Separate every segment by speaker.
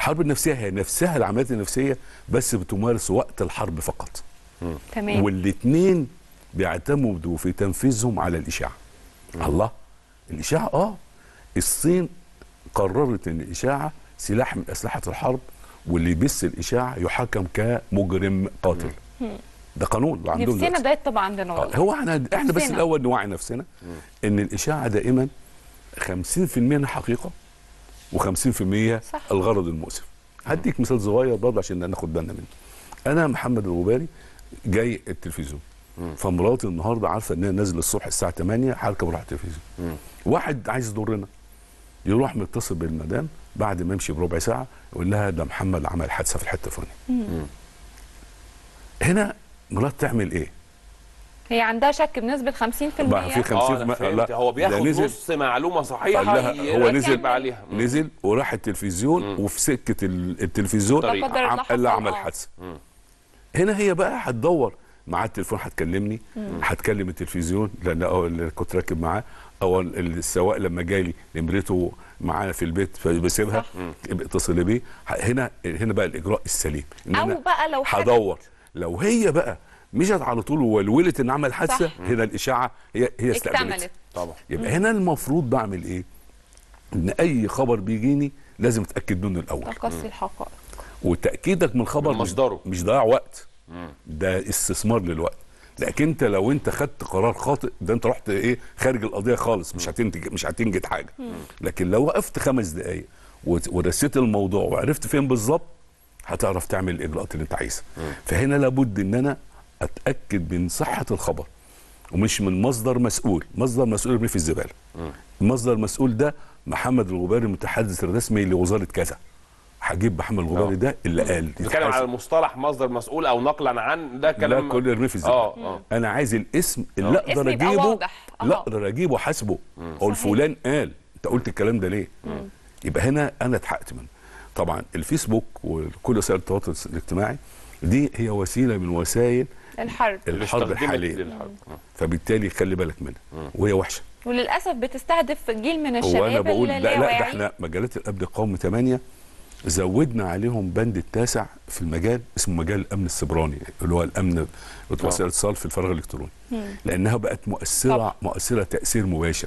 Speaker 1: الحرب النفسيه هي نفسها العمليات النفسيه بس بتمارس وقت الحرب فقط
Speaker 2: تمام
Speaker 1: والاثنين بيعتمدوا في تنفيذهم على الاشاعه الله الاشاعه اه الصين قررت ان الاشاعه سلاح من اسلحه الحرب واللي يبث الاشاعه يحاكم كمجرم قاتل ده قانون اللي عندهم
Speaker 2: نفسنا
Speaker 1: دلوقتي.
Speaker 2: ده يطبق عندنا
Speaker 1: آه،
Speaker 2: والله
Speaker 1: هو احنا احنا بس
Speaker 2: نفسنا.
Speaker 1: الاول نوعي نفسنا ان الاشاعه دائما 50% منها حقيقه و50%
Speaker 2: صح.
Speaker 1: الغرض المؤسف هديك مثال صغير برضه عشان ناخد بالنا منه انا محمد الغباري جاي التلفزيون فمراتي النهارده عارفه ان انا نازل الصبح الساعه 8 هركب اروح التلفزيون واحد عايز يضرنا يروح متصل بالمدام بعد ما يمشي بربع ساعه يقول لها ده محمد عمل حادثه في الحته الفلانيه هنا مرات تعمل ايه؟
Speaker 2: هي عندها شك بنسبه 50%
Speaker 1: بقى في 50
Speaker 3: اه أنا
Speaker 1: ما-
Speaker 3: فهمت.
Speaker 1: لا،
Speaker 3: هو بياخد
Speaker 1: ده نزل.
Speaker 3: نص معلومه
Speaker 1: قال
Speaker 3: صحيحه
Speaker 1: لها
Speaker 3: ي-
Speaker 1: هو نزل
Speaker 3: يركب عليها مم.
Speaker 1: نزل وراح التلفزيون وفي سكه ال- التلفزيون
Speaker 3: طريق.
Speaker 2: لا قدر الله
Speaker 1: عم-
Speaker 2: حصل،
Speaker 1: اللي عمل
Speaker 2: آه.
Speaker 1: حادثه هنا هي بقى هتدور مع التليفون هتكلمني هتكلم التلفزيون لان أو اللي كنت راكب معاه او ال- السواق لما جالي نمرته معانا في البيت فبسيبها اتصل بيه ه- هنا هنا بقى الاجراء السليم إن
Speaker 2: أو
Speaker 1: أنا
Speaker 2: بقى لو حد-
Speaker 1: هدور لو هي بقى مشت على طول وولولت ان عمل حادثه
Speaker 2: صح.
Speaker 1: هنا الاشاعه هي هي استقبلت
Speaker 2: اكتملت
Speaker 3: طبعا
Speaker 1: يبقى هنا المفروض بعمل ايه؟ ان اي خبر بيجيني لازم اتاكد منه الاول
Speaker 2: تقصي الحقائق
Speaker 1: وتاكيدك من الخبر
Speaker 3: من
Speaker 1: مش-
Speaker 3: مصدره.
Speaker 1: مش ضياع وقت ده استثمار للوقت لكن انت لو انت خدت قرار خاطئ ده انت رحت ايه خارج القضيه خالص مش هتنتج مش هتنجد حاجه لكن لو وقفت خمس دقائق وت- ورسيت الموضوع وعرفت فين بالظبط هتعرف تعمل الاجراءات اللي انت عايزها فهنا لابد ان انا اتاكد من صحه الخبر ومش من مصدر مسؤول مصدر مسؤول يرميه في الزباله المصدر المسؤول ده محمد الغباري المتحدث الرسمي لوزاره كذا هجيب محمد الغباري
Speaker 3: آه.
Speaker 1: ده اللي قال
Speaker 3: بنتكلم
Speaker 1: يتحاسب.
Speaker 3: على المصطلح مصدر مسؤول او نقلا عن ده كلام
Speaker 1: لا كل يرميه في الزباله
Speaker 3: اه اه
Speaker 1: انا عايز الاسم اللي
Speaker 3: آه.
Speaker 1: اقدر
Speaker 2: اسم يبقى
Speaker 1: اجيبه
Speaker 2: واضح.
Speaker 1: لا
Speaker 2: آه.
Speaker 1: اقدر اجيبه حاسبه اقول
Speaker 2: صحيح.
Speaker 1: فلان قال انت قلت الكلام ده ليه يبقى هنا انا اتحققت منه طبعا الفيسبوك وكل وسائل التواصل الاجتماعي دي هي وسيله من وسائل
Speaker 2: الحرب
Speaker 1: الحرب
Speaker 3: استخدمت
Speaker 1: الحاليه
Speaker 3: للحرب. آه.
Speaker 1: فبالتالي خلي بالك منها وهي وحشه
Speaker 2: وللاسف بتستهدف جيل من
Speaker 1: هو
Speaker 2: الشباب
Speaker 1: انا بقول لا
Speaker 2: اللي
Speaker 1: لا ده
Speaker 2: واعي.
Speaker 1: احنا مجالات الامن القومي 8 زودنا عليهم بند التاسع في المجال اسمه مجال الامن السبراني اللي هو الامن وسائل الاتصال في الفراغ الالكتروني لانها بقت مؤثره
Speaker 2: طبعا.
Speaker 1: مؤثره تاثير مباشر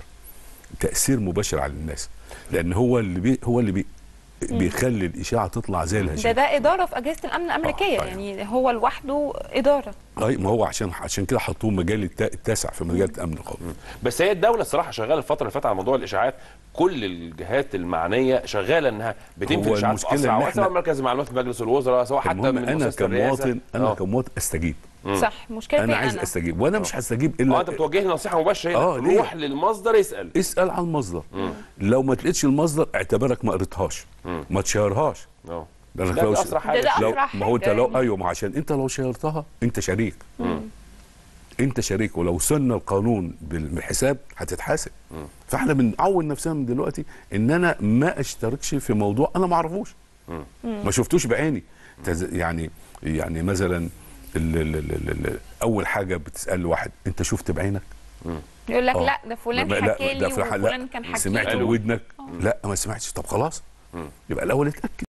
Speaker 1: تاثير مباشر على الناس لان هو اللي بي هو اللي بي بيخلي الاشاعه تطلع زي
Speaker 2: ده
Speaker 1: الهشيم
Speaker 2: ده اداره في اجهزه الامن الامريكيه
Speaker 1: آه،
Speaker 2: يعني هو لوحده اداره
Speaker 1: اي ما هو عشان عشان كده حطوه مجال التا- التاسع في مجال الامن القومي
Speaker 3: بس هي الدوله الصراحه شغاله الفتره اللي فاتت على موضوع الاشاعات كل الجهات المعنيه شغاله انها بتنفي
Speaker 1: هو
Speaker 3: الاشاعات في
Speaker 1: المشكلة
Speaker 3: اسرع
Speaker 1: إن
Speaker 3: وقت
Speaker 1: إحنا-
Speaker 3: سواء مركز معلومات مجلس الوزراء سواء حتى
Speaker 1: المهم
Speaker 3: من
Speaker 1: انا
Speaker 3: مؤسسه الرئاسه
Speaker 1: كمواطن انا
Speaker 3: آه.
Speaker 1: كمواطن استجيب
Speaker 2: صح مشكلتي
Speaker 1: انا عايز استجيب وانا مش هستجيب الا
Speaker 3: اه انت بتوجهني نصيحه مباشره هنا
Speaker 1: آه، ليه؟
Speaker 3: روح للمصدر اسال
Speaker 1: اسال عن المصدر لو ما تلاقيش المصدر اعتبرك ما قريتهاش ما تشيرهاش
Speaker 3: اه
Speaker 1: ده أنا
Speaker 3: ده
Speaker 1: لو ش-
Speaker 3: اسرع
Speaker 2: ده-
Speaker 3: حاجه
Speaker 2: ده
Speaker 1: لو
Speaker 2: أسرع
Speaker 1: ما هو انت
Speaker 2: حاجة
Speaker 1: لو
Speaker 2: يعني.
Speaker 1: ايوه ما عشان انت لو شيرتها انت شريك انت شريك ولو سن القانون بالحساب هتتحاسب فاحنا بنعود نفسنا من دلوقتي ان انا ما اشتركش في موضوع انا ما اعرفوش ما شفتوش بعيني تز- يعني يعني مثلا ال ال ال ال ال اول حاجه بتسال واحد انت شفت بعينك
Speaker 2: يقول لك
Speaker 1: آه.
Speaker 2: لا ده فلان
Speaker 1: ما- لا،
Speaker 2: حكى لي
Speaker 1: ده فلان- لا،
Speaker 2: وفلان كان حكى
Speaker 1: سمعت
Speaker 2: لي
Speaker 1: بودنك لا ما سمعتش طب خلاص يبقى الاول اتاكد